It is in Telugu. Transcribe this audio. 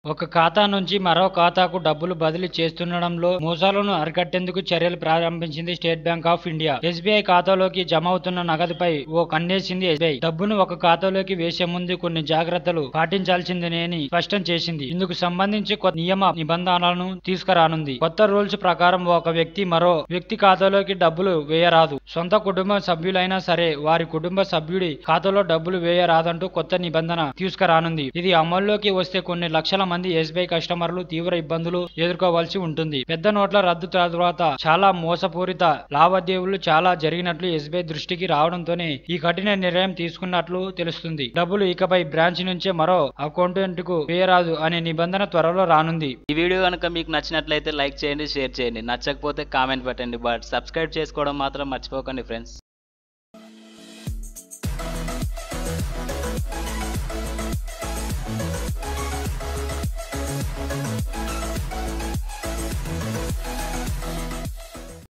ఒక ఖాతా నుంచి మరో ఖాతాకు డబ్బులు బదిలీ చేస్తుండడంలో మోసాలను అరికట్టేందుకు చర్యలు ప్రారంభించింది State Bank of India SBI ఖాతాలోకి జమ అవుతున్న నగదుపై ఓ కన్నేసింది ఎస్బీఐ డబ్బును ఒక ఖాతాలోకి వేసే ముందు కొన్ని జాగ్రత్తలు పాటించాల్సిందేనని స్పష్టం చేసింది ఇందుకు సంబంధించి కొత్త నియమ నిబంధనలను తీసుకురానుంది కొత్త రూల్స్ ప్రకారం ఒక వ్యక్తి మరో వ్యక్తి ఖాతాలోకి డబ్బులు వేయరాదు సొంత కుటుంబ సభ్యులైనా సరే వారి కుటుంబ సభ్యుడి ఖాతాలో డబ్బులు వేయరాదంటూ కొత్త నిబంధన తీసుకురానుంది ఇది అమల్లోకి వస్తే కొన్ని లక్షల మంది ఎస్బీఐ కస్టమర్లు తీవ్ర ఇబ్బందులు ఎదుర్కోవాల్సి ఉంటుంది పెద్ద నోట్ల రద్దు తర్వాత చాలా మోసపూరిత లావాదేవీలు చాలా జరిగినట్లు ఎస్బీఐ దృష్టికి రావడంతోనే ఈ కఠిన నిర్ణయం తీసుకున్నట్లు తెలుస్తుంది డబ్బులు ఇకపై బ్రాంచ్ నుంచే మరో అకౌంటెంట్ కు వేయరాదు అనే నిబంధన త్వరలో రానుంది ఈ వీడియో కనుక మీకు నచ్చినట్లయితే లైక్ చేయండి షేర్ చేయండి నచ్చకపోతే కామెంట్ పెట్టండి బట్ సబ్స్క్రైబ్ చేసుకోవడం మాత్రం మర్చిపోకండి ఫ్రెండ్స్